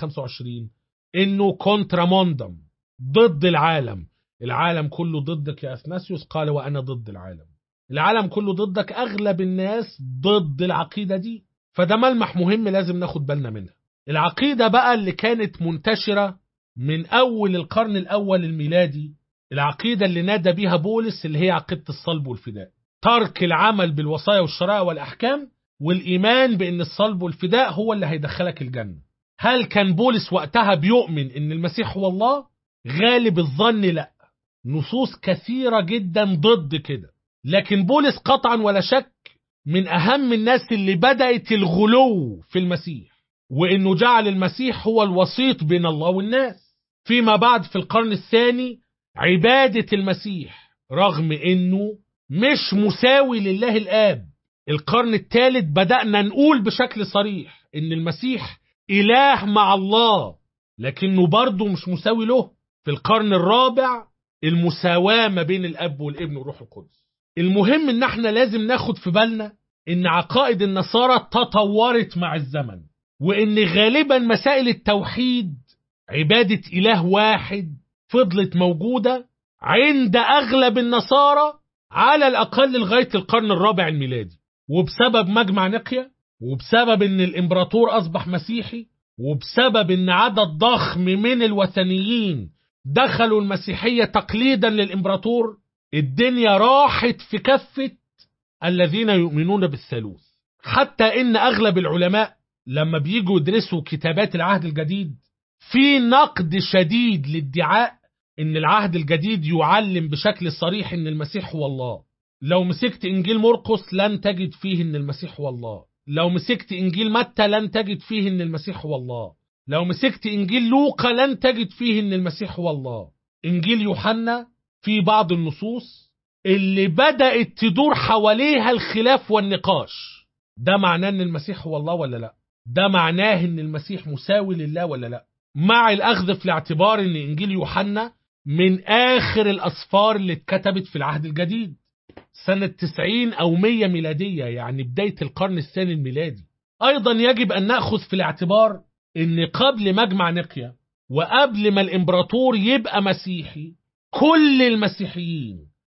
325 إنه كونتراموندم ضد العالم العالم كله ضدك يا أثناسيوس قال وأنا ضد العالم العالم كله ضدك أغلب الناس ضد العقيدة دي فده ملمح مهم لازم ناخد بالنا منها العقيدة بقى اللي كانت منتشرة من أول القرن الأول الميلادي العقيدة اللي نادى بيها بولس اللي هي عقيدة الصلب والفداء ترك العمل بالوصايا والشرائع والأحكام والإيمان بأن الصلب والفداء هو اللي هيدخلك الجنة هل كان بولس وقتها بيؤمن أن المسيح هو الله؟ غالب الظن لا نصوص كثيرة جدا ضد كده لكن بولس قطعا ولا شك من أهم الناس اللي بدأت الغلو في المسيح وإنه جعل المسيح هو الوسيط بين الله والناس فيما بعد في القرن الثاني عبادة المسيح رغم إنه مش مساوي لله الآب القرن الثالث بدأنا نقول بشكل صريح إن المسيح إله مع الله لكنه برضه مش مساوي له في القرن الرابع المساواة ما بين الأب والابن والروح القدس المهم إن احنا لازم ناخد في بالنا إن عقائد النصارى تطورت مع الزمن وإن غالبا مسائل التوحيد عبادة إله واحد فضلت موجودة عند أغلب النصارى على الأقل لغاية القرن الرابع الميلادي وبسبب مجمع نقيا وبسبب ان الامبراطور اصبح مسيحي وبسبب ان عدد ضخم من الوثنيين دخلوا المسيحية تقليدا للامبراطور الدنيا راحت في كفة الذين يؤمنون بالثالوث حتى ان اغلب العلماء لما بيجوا يدرسوا كتابات العهد الجديد في نقد شديد لادعاء ان العهد الجديد يعلم بشكل صريح ان المسيح هو الله لو مسكت انجيل مرقس لن تجد فيه ان المسيح هو الله لو مسكت انجيل متى لن تجد فيه ان المسيح هو الله لو مسكت انجيل لوقا لن تجد فيه ان المسيح هو الله انجيل يوحنا في بعض النصوص اللي بدأت تدور حواليها الخلاف والنقاش ده معناه ان المسيح هو الله ولا لا ده معناه ان المسيح مساوي لله ولا لا مع الاخذ في الاعتبار ان انجيل يوحنا من اخر الاسفار اللي اتكتبت في العهد الجديد سنة 90 أو 100 ميلادية يعني بداية القرن الثاني الميلادي أيضا يجب أن نأخذ في الاعتبار أن قبل مجمع نقيا وقبل ما الإمبراطور يبقى مسيحي كل المسيحيين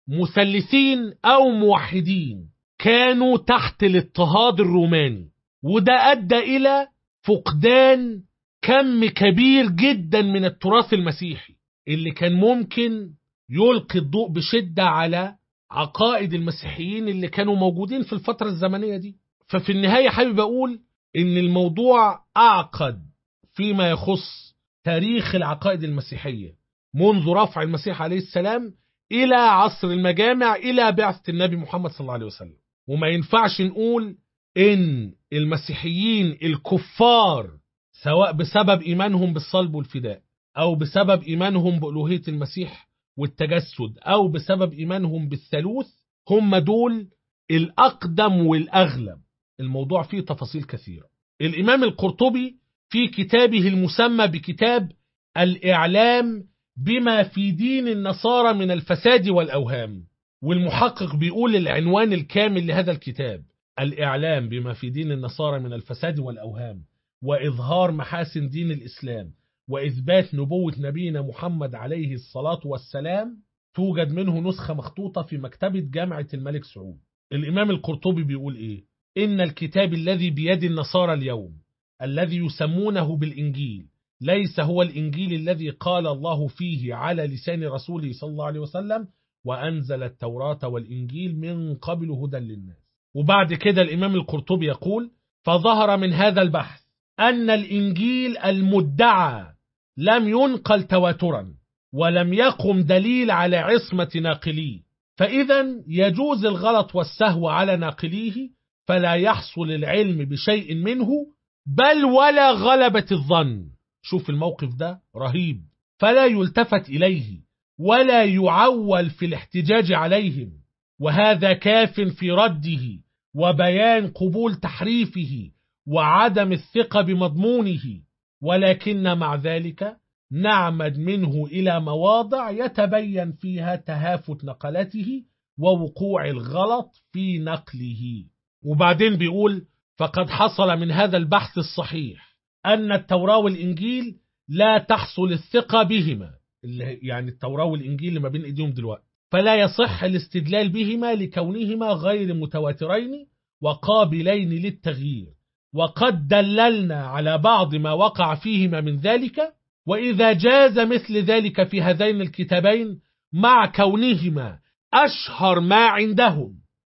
مثلثين أو موحدين كانوا تحت الاضطهاد الروماني وده أدى إلى فقدان كم كبير جدا من التراث المسيحي اللي كان ممكن يلقي الضوء بشدة على عقائد المسيحيين اللي كانوا موجودين في الفترة الزمنية دي ففي النهاية حابب أقول إن الموضوع أعقد فيما يخص تاريخ العقائد المسيحية منذ رفع المسيح عليه السلام إلى عصر المجامع إلى بعثة النبي محمد صلى الله عليه وسلم وما ينفعش نقول إن المسيحيين الكفار سواء بسبب إيمانهم بالصلب والفداء أو بسبب إيمانهم بألوهية المسيح والتجسد أو بسبب إيمانهم بالثالوث هم دول الأقدم والأغلب الموضوع فيه تفاصيل كثيرة الإمام القرطبي في كتابه المسمى بكتاب الإعلام بما في دين النصارى من الفساد والأوهام والمحقق بيقول العنوان الكامل لهذا الكتاب الإعلام بما في دين النصارى من الفساد والأوهام وإظهار محاسن دين الإسلام وإثبات نبوة نبينا محمد عليه الصلاة والسلام توجد منه نسخة مخطوطة في مكتبة جامعة الملك سعود الإمام القرطبي بيقول إيه إن الكتاب الذي بيد النصارى اليوم الذي يسمونه بالإنجيل ليس هو الإنجيل الذي قال الله فيه على لسان رسوله صلى الله عليه وسلم وأنزل التوراة والإنجيل من قبل هدى للناس وبعد كده الإمام القرطبي يقول فظهر من هذا البحث أن الإنجيل المدعى لم ينقل تواترا ولم يقم دليل على عصمة ناقليه فإذا يجوز الغلط والسهو على ناقليه فلا يحصل العلم بشيء منه بل ولا غلبة الظن شوف الموقف ده رهيب فلا يلتفت إليه ولا يعول في الاحتجاج عليهم وهذا كاف في رده وبيان قبول تحريفه وعدم الثقة بمضمونه ولكن مع ذلك نعمد منه إلى مواضع يتبين فيها تهافت نقلته ووقوع الغلط في نقله وبعدين بيقول فقد حصل من هذا البحث الصحيح أن التوراة والإنجيل لا تحصل الثقة بهما يعني التوراة والإنجيل اللي ما بين إيديهم دلوقتي فلا يصح الاستدلال بهما لكونهما غير متواترين وقابلين للتغيير وقد دللنا على بعض ما وقع فيهما من ذلك وإذا جاز مثل ذلك في هذين الكتابين مع كونهما أشهر ما عندهم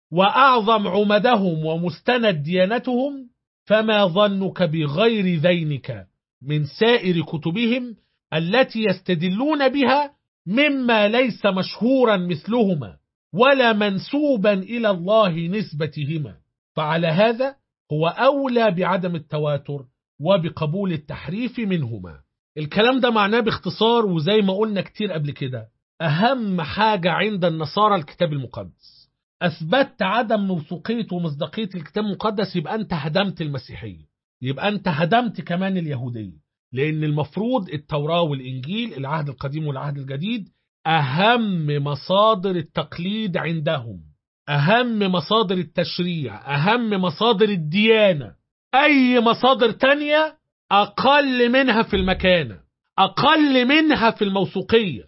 وأعظم عمدهم ومستند ديانتهم فما ظنك بغير ذينك من سائر كتبهم التي يستدلون بها مما ليس مشهورا مثلهما ولا منسوبا إلى الله نسبتهما فعلى هذا هو أولى بعدم التواتر وبقبول التحريف منهما الكلام ده معناه باختصار وزي ما قلنا كتير قبل كده أهم حاجة عند النصارى الكتاب المقدس أثبتت عدم موثوقية ومصداقية الكتاب المقدس يبقى أنت هدمت المسيحية يبقى أنت هدمت كمان اليهودية لأن المفروض التوراة والإنجيل العهد القديم والعهد الجديد أهم مصادر التقليد عندهم أهم مصادر التشريع أهم مصادر الديانة أي مصادر تانية أقل منها في المكانة أقل منها في الموثوقية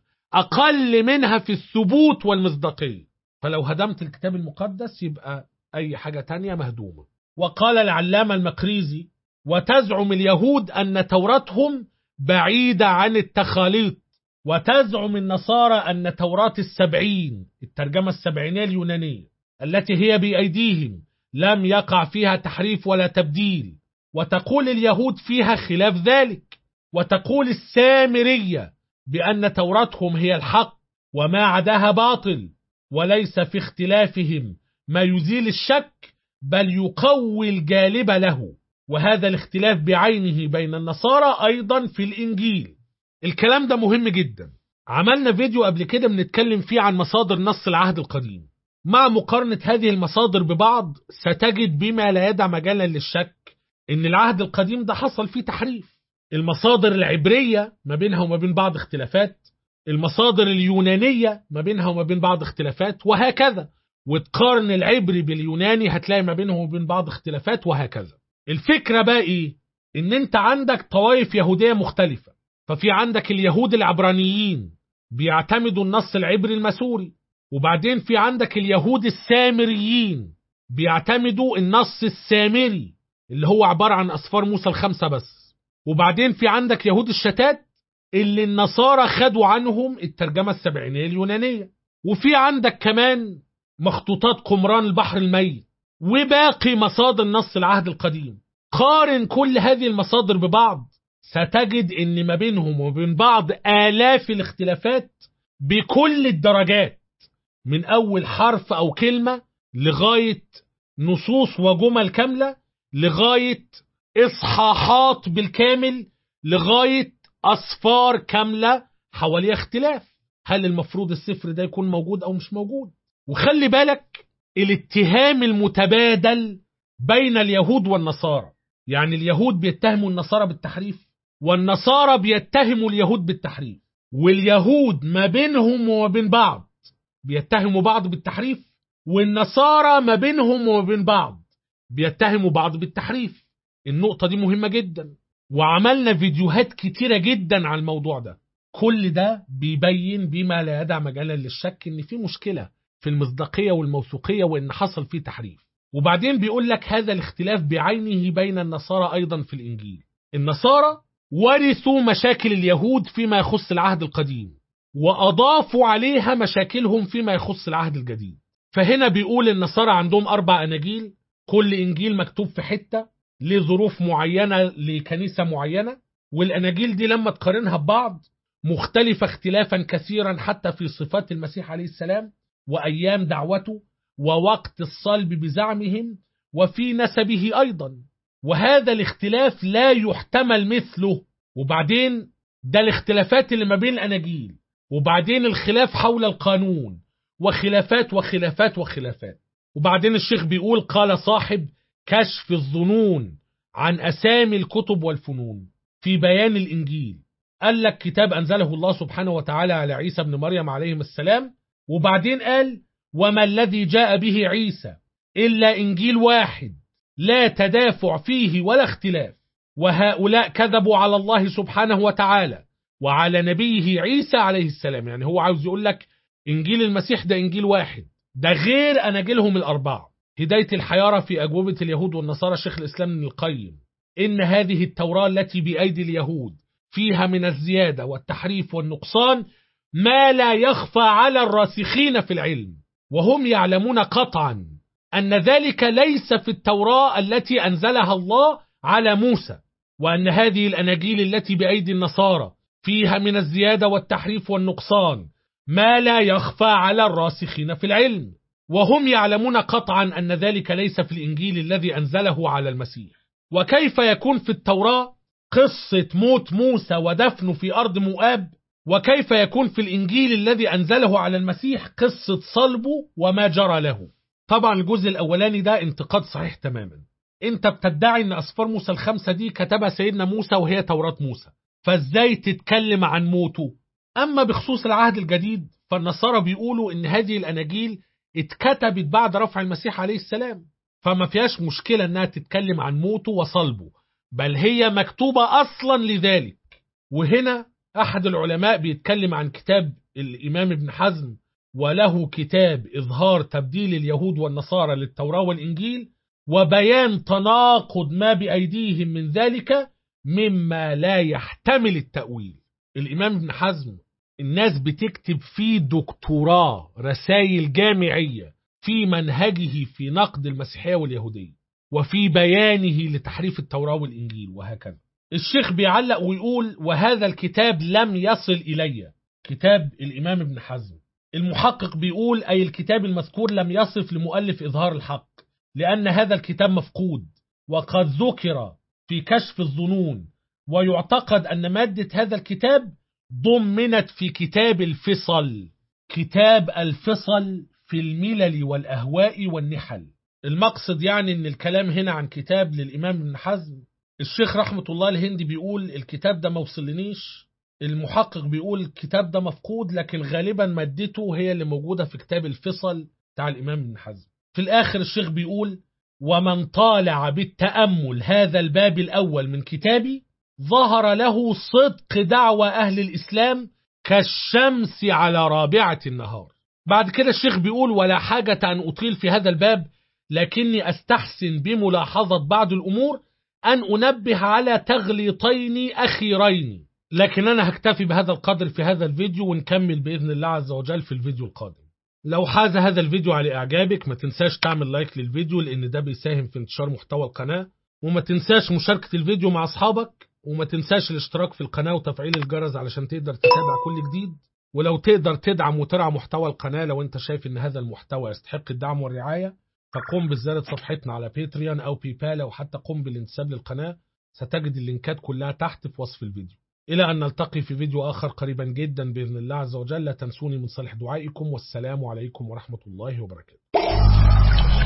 أقل منها في الثبوت والمصداقية فلو هدمت الكتاب المقدس يبقى أي حاجة تانية مهدومة وقال العلامة المقريزي وتزعم اليهود أن توراتهم بعيدة عن التخاليط وتزعم النصارى أن توراة السبعين الترجمة السبعينية اليونانية التي هي بأيديهم لم يقع فيها تحريف ولا تبديل وتقول اليهود فيها خلاف ذلك وتقول السامرية بأن توراتهم هي الحق وما عداها باطل وليس في اختلافهم ما يزيل الشك بل يقوي الجالب له وهذا الاختلاف بعينه بين النصارى أيضا في الإنجيل الكلام ده مهم جدا عملنا فيديو قبل كده بنتكلم فيه عن مصادر نص العهد القديم مع مقارنة هذه المصادر ببعض ستجد بما لا يدع مجالا للشك ان العهد القديم ده حصل فيه تحريف المصادر العبرية ما بينها وما بين بعض اختلافات المصادر اليونانية ما بينها وما بين بعض اختلافات وهكذا وتقارن العبري باليوناني هتلاقي ما بينهم وبين بعض اختلافات وهكذا الفكرة بقى ايه ان انت عندك طوائف يهودية مختلفة ففي عندك اليهود العبرانيين بيعتمدوا النص العبري المسوري وبعدين في عندك اليهود السامريين بيعتمدوا النص السامري اللي هو عبارة عن أصفار موسى الخمسة بس وبعدين في عندك يهود الشتات اللي النصارى خدوا عنهم الترجمة السبعينية اليونانية وفي عندك كمان مخطوطات قمران البحر الميت وباقي مصادر نص العهد القديم قارن كل هذه المصادر ببعض ستجد ان ما بينهم وبين بعض آلاف الاختلافات بكل الدرجات من أول حرف أو كلمة لغاية نصوص وجمل كاملة لغاية إصحاحات بالكامل لغاية أصفار كاملة حواليها اختلاف هل المفروض السفر ده يكون موجود أو مش موجود وخلي بالك الاتهام المتبادل بين اليهود والنصارى يعني اليهود بيتهموا النصارى بالتحريف والنصارى بيتهموا اليهود بالتحريف واليهود ما بينهم وما بين بعض بيتهموا بعض بالتحريف والنصارى ما بينهم وما بين بعض بيتهموا بعض بالتحريف النقطة دي مهمة جدا وعملنا فيديوهات كتيرة جدا على الموضوع ده كل ده بيبين بما لا يدع مجالا للشك ان في مشكلة في المصداقية والموثوقية وان حصل فيه تحريف وبعدين بيقول لك هذا الاختلاف بعينه بين النصارى ايضا في الانجيل النصارى ورثوا مشاكل اليهود فيما يخص العهد القديم وأضافوا عليها مشاكلهم فيما يخص العهد الجديد فهنا بيقول النصارى عندهم أربع أناجيل كل إنجيل مكتوب في حتة لظروف معينة لكنيسة معينة والأناجيل دي لما تقارنها ببعض مختلفة اختلافا كثيرا حتى في صفات المسيح عليه السلام وأيام دعوته ووقت الصلب بزعمهم وفي نسبه أيضا وهذا الاختلاف لا يحتمل مثله وبعدين ده الاختلافات اللي ما بين الأناجيل وبعدين الخلاف حول القانون وخلافات وخلافات وخلافات وبعدين الشيخ بيقول قال صاحب كشف الظنون عن أسامي الكتب والفنون في بيان الإنجيل قال لك كتاب أنزله الله سبحانه وتعالى على عيسى بن مريم عليهم السلام وبعدين قال وما الذي جاء به عيسى إلا إنجيل واحد لا تدافع فيه ولا اختلاف وهؤلاء كذبوا على الله سبحانه وتعالى وعلى نبيه عيسى عليه السلام يعني هو عاوز يقول لك إنجيل المسيح ده إنجيل واحد ده غير أناجيلهم الأربعة هداية الحيارة في أجوبة اليهود والنصارى شيخ الإسلام ابن القيم إن هذه التوراة التي بأيدي اليهود فيها من الزيادة والتحريف والنقصان ما لا يخفى على الراسخين في العلم وهم يعلمون قطعا أن ذلك ليس في التوراة التي أنزلها الله على موسى وأن هذه الأناجيل التي بأيدي النصارى فيها من الزيادة والتحريف والنقصان ما لا يخفى على الراسخين في العلم وهم يعلمون قطعا أن ذلك ليس في الإنجيل الذي أنزله على المسيح وكيف يكون في التوراة قصة موت موسى ودفنه في أرض مؤاب وكيف يكون في الإنجيل الذي أنزله على المسيح قصة صلبه وما جرى له طبعا الجزء الأولاني ده انتقاد صحيح تماما انت بتدعي ان أسفار موسى الخمسة دي كتبها سيدنا موسى وهي توراة موسى فازاي تتكلم عن موته أما بخصوص العهد الجديد فالنصارى بيقولوا ان هذه الأناجيل اتكتبت بعد رفع المسيح عليه السلام فما فيهاش مشكلة انها تتكلم عن موته وصلبه بل هي مكتوبة أصلا لذلك وهنا أحد العلماء بيتكلم عن كتاب الإمام ابن حزم وله كتاب إظهار تبديل اليهود والنصارى للتوراة والإنجيل وبيان تناقض ما بأيديهم من ذلك مما لا يحتمل التأويل الإمام ابن حزم الناس بتكتب فيه دكتوراه رسائل جامعية في منهجه في نقد المسيحية واليهودية وفي بيانه لتحريف التوراة والإنجيل وهكذا الشيخ بيعلق ويقول وهذا الكتاب لم يصل إلي كتاب الإمام ابن حزم المحقق بيقول أي الكتاب المذكور لم يصف لمؤلف إظهار الحق لأن هذا الكتاب مفقود وقد ذكر في كشف الظنون ويعتقد أن مادة هذا الكتاب ضمنت في كتاب الفصل كتاب الفصل في الملل والأهواء والنحل المقصد يعني ان الكلام هنا عن كتاب للإمام ابن حزم الشيخ رحمة الله الهندي بيقول الكتاب ده ما وصلنيش المحقق بيقول الكتاب ده مفقود لكن غالبا مادته هي اللي موجودة في كتاب الفصل بتاع الإمام ابن حزم في الآخر الشيخ بيقول ومن طالع بالتأمل هذا الباب الأول من كتابي ظهر له صدق دعوة أهل الإسلام كالشمس على رابعة النهار بعد كده الشيخ بيقول ولا حاجة أن أطيل في هذا الباب لكني أستحسن بملاحظة بعض الأمور أن أنبه على تغليطين أخيرين لكن أنا هكتفي بهذا القدر في هذا الفيديو ونكمل بإذن الله عز وجل في الفيديو القادم لو حاز هذا الفيديو على إعجابك ما تنساش تعمل لايك للفيديو لأن ده بيساهم في انتشار محتوى القناة وما تنساش مشاركة الفيديو مع أصحابك وما تنساش الاشتراك في القناة وتفعيل الجرس علشان تقدر تتابع كل جديد ولو تقدر تدعم وترعى محتوى القناة لو انت شايف ان هذا المحتوى يستحق الدعم والرعاية فقم بزيارة صفحتنا على باتريون أو بيبال أو حتى قم بالانتساب للقناة ستجد اللينكات كلها تحت في وصف الفيديو إلى أن نلتقي في فيديو آخر قريبا جدا بإذن الله عز وجل لا تنسوني من صالح دعائكم والسلام عليكم ورحمة الله وبركاته